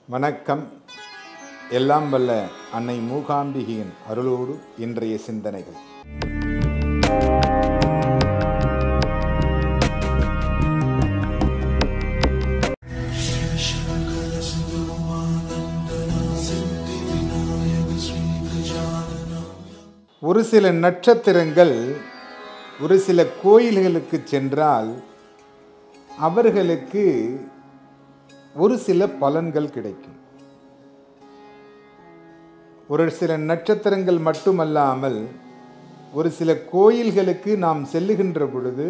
வணக்கம் எல்லாம் வல்ல அன்னை மூகாம்பிகையின் அருளோடு இன்றைய சிந்தனைகள் ஒரு சில நட்சத்திரங்கள் ஒரு சில கோயில்களுக்கு சென்றால் அவர்களுக்கு ஒரு சில பலன்கள் கிடைக்கும் ஒரு சில நட்சத்திரங்கள் மட்டுமல்லாமல் ஒரு சில கோயில்களுக்கு நாம் செல்லுகின்ற பொழுது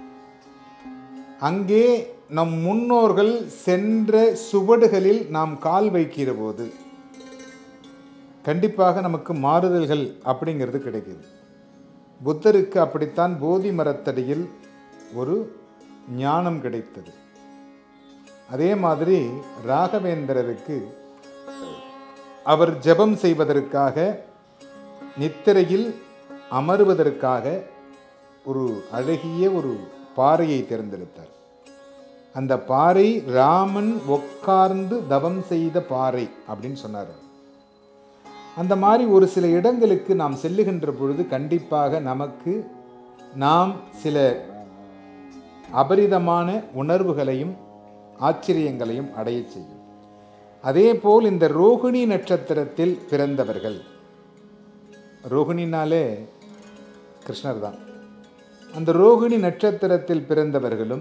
அங்கே நம் முன்னோர்கள் சென்ற சுவடுகளில் நாம் கால் வைக்கிற போது கண்டிப்பாக நமக்கு மாறுதல்கள் அப்படிங்கிறது கிடைக்குது புத்தருக்கு அப்படித்தான் போதி மரத்தடியில் ஒரு ஞானம் கிடைத்தது அதே மாதிரி ராகவேந்திரருக்கு அவர் ஜெபம் செய்வதற்காக நித்திரையில் அமருவதற்காக ஒரு அழகிய ஒரு பாறையை தேர்ந்தெடுத்தார் அந்த பாறை ராமன் உட்கார்ந்து தவம் செய்த பாறை அப்படின்னு சொன்னார் அந்த மாதிரி ஒரு சில இடங்களுக்கு நாம் செல்லுகின்ற பொழுது கண்டிப்பாக நமக்கு நாம் சில அபரிதமான உணர்வுகளையும் ஆச்சரியங்களையும் அடைய செய்யும் அதேபோல் இந்த ரோகிணி நட்சத்திரத்தில் பிறந்தவர்கள் ரோகிணினாலே கிருஷ்ணர் தான் அந்த ரோகிணி நட்சத்திரத்தில் பிறந்தவர்களும்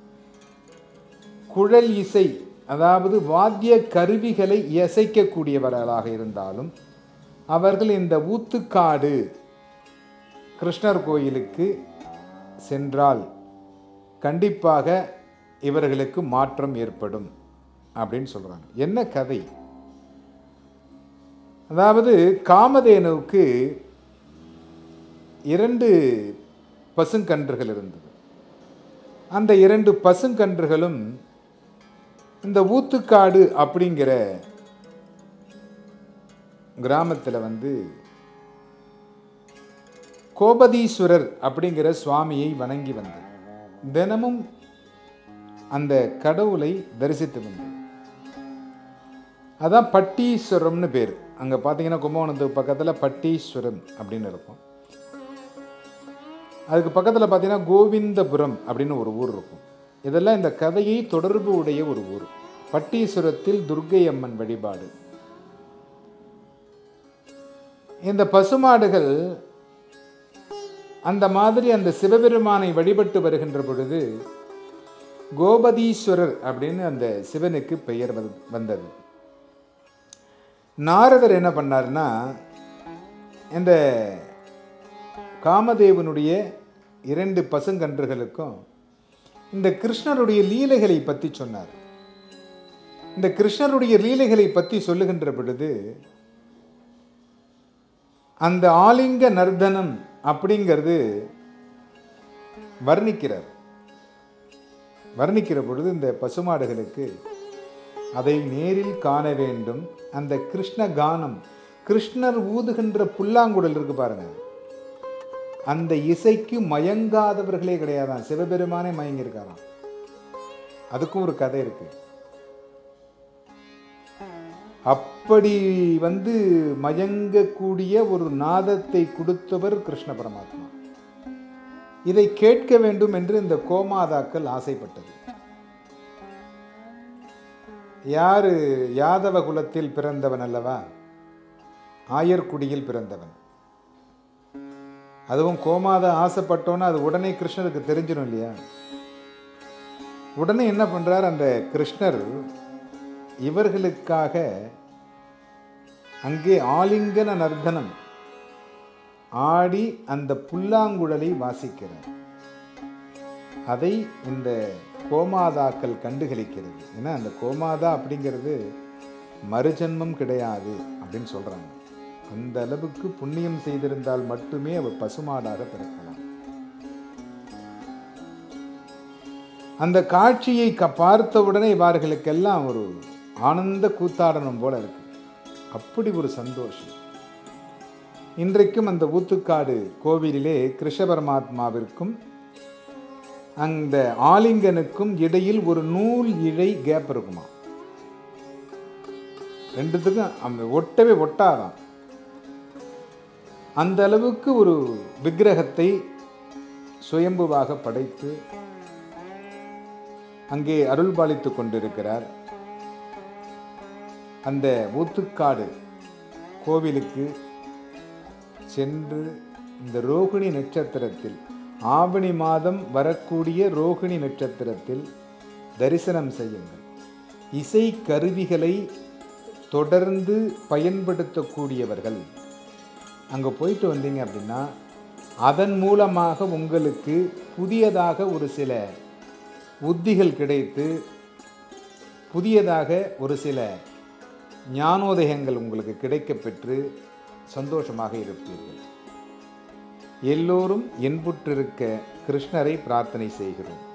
குழல் இசை அதாவது வாத்திய கருவிகளை இசைக்கக்கூடியவர்களாக இருந்தாலும் அவர்கள் இந்த ஊத்துக்காடு கிருஷ்ணர் கோயிலுக்கு சென்றால் கண்டிப்பாக இவர்களுக்கு மாற்றம் ஏற்படும் அப்படின்னு சொல்கிறாங்க என்ன கதை அதாவது காமதேனுவுக்கு இரண்டு பசுங்கன்றுகள் இருந்தது அந்த இரண்டு பசுங்கன்றுகளும் இந்த ஊத்துக்காடு அப்படிங்கிற கிராமத்தில் வந்து கோபதீஸ்வரர் அப்படிங்கிற சுவாமியை வணங்கி வந்தது தினமும் அந்த கடவுளை தரிசித்து வந்தது அதான் பட்டீஸ்வரம்னு பேர் அங்கே பார்த்தீங்கன்னா கும்பகோணத்துக்கு பக்கத்தில் பட்டீஸ்வரம் அப்படின்னு இருக்கும் அதுக்கு பக்கத்தில் பார்த்தீங்கன்னா கோவிந்தபுரம் அப்படின்னு ஒரு ஊர் இருக்கும் இதெல்லாம் இந்த கதையை தொடர்பு உடைய ஒரு ஊர் பட்டீஸ்வரத்தில் துர்க்கை அம்மன் வழிபாடு இந்த பசுமாடுகள் அந்த மாதிரி அந்த சிவபெருமானை வழிபட்டு வருகின்ற பொழுது கோபதீஸ்வரர் அப்படின்னு அந்த சிவனுக்கு பெயர் வந்தது நாரதர் என்ன பண்ணார்னா இந்த காமதேவனுடைய இரண்டு பசுங்கன்றுகளுக்கும் இந்த கிருஷ்ணருடைய லீலைகளை பற்றி சொன்னார் இந்த கிருஷ்ணருடைய லீலைகளை பற்றி சொல்லுகின்ற பொழுது அந்த ஆலிங்க நர்தனம் அப்படிங்கிறது வர்ணிக்கிறார் வர்ணிக்கிற பொழுது இந்த பசுமாடுகளுக்கு அதை நேரில் காண வேண்டும் அந்த கிருஷ்ண கானம் கிருஷ்ணர் ஊதுகின்ற புல்லாங்குடல் இருக்கு பாருங்க அந்த இசைக்கு மயங்காதவர்களே கிடையாதான் சிவபெருமானே மயங்கியிருக்காராம் அதுக்கும் ஒரு கதை இருக்கு அப்படி வந்து மயங்கக்கூடிய ஒரு நாதத்தை கொடுத்தவர் கிருஷ்ண பரமாத்மா இதை கேட்க வேண்டும் என்று இந்த கோமாதாக்கள் ஆசைப்பட்டது யாரு யாதவ குலத்தில் பிறந்தவன் அல்லவா ஆயர்குடியில் பிறந்தவன் அதுவும் கோமாதா ஆசைப்பட்டோன்னா அது உடனே கிருஷ்ணருக்கு தெரிஞ்சிடும் இல்லையா உடனே என்ன பண்ணுறார் அந்த கிருஷ்ணர் இவர்களுக்காக அங்கே ஆலிங்கன நர்தனம் ஆடி அந்த புல்லாங்குழலை வாசிக்கிறார் அதை இந்த கோமாதாக்கள் கண்டுகளிக்கிறது ஏன்னா அந்த கோமாதா அப்படிங்கிறது மறுஜன்மம் கிடையாது அப்படின்னு சொல்கிறாங்க அந்த அளவுக்கு புண்ணியம் செய்திருந்தால் மட்டுமே அவர் பசுமாடாக பிறக்கலாம் அந்த காட்சியை க பார்த்தவுடனே இவர்களுக்கெல்லாம் ஒரு ஆனந்த கூத்தாடனம் போல இருக்கு அப்படி ஒரு சந்தோஷம் இன்றைக்கும் அந்த ஊத்துக்காடு கோவிலிலே கிருஷ்ண பரமாத்மாவிற்கும் அந்த ஆலிங்கனுக்கும் இடையில் ஒரு நூல் இழை கேப் இருக்குமா ரெண்டுத்துக்கும் அந்த ஒட்டவே ஒட்டாதான் அந்த அளவுக்கு ஒரு விக்கிரகத்தை சுயம்புவாக படைத்து அங்கே அருள் பாலித்து கொண்டிருக்கிறார் அந்த ஊத்துக்காடு கோவிலுக்கு சென்று இந்த ரோகிணி நட்சத்திரத்தில் ஆவணி மாதம் வரக்கூடிய ரோகிணி நட்சத்திரத்தில் தரிசனம் செய்யுங்கள் இசை கருவிகளை தொடர்ந்து பயன்படுத்தக்கூடியவர்கள் அங்கே போயிட்டு வந்தீங்க அப்படின்னா அதன் மூலமாக உங்களுக்கு புதியதாக ஒரு சில உத்திகள் கிடைத்து புதியதாக ஒரு சில ஞானோதயங்கள் உங்களுக்கு கிடைக்கப் பெற்று சந்தோஷமாக இருப்பீர்கள் எல்லோரும் என்புற்றிருக்க கிருஷ்ணரை பிரார்த்தனை செய்கிறோம்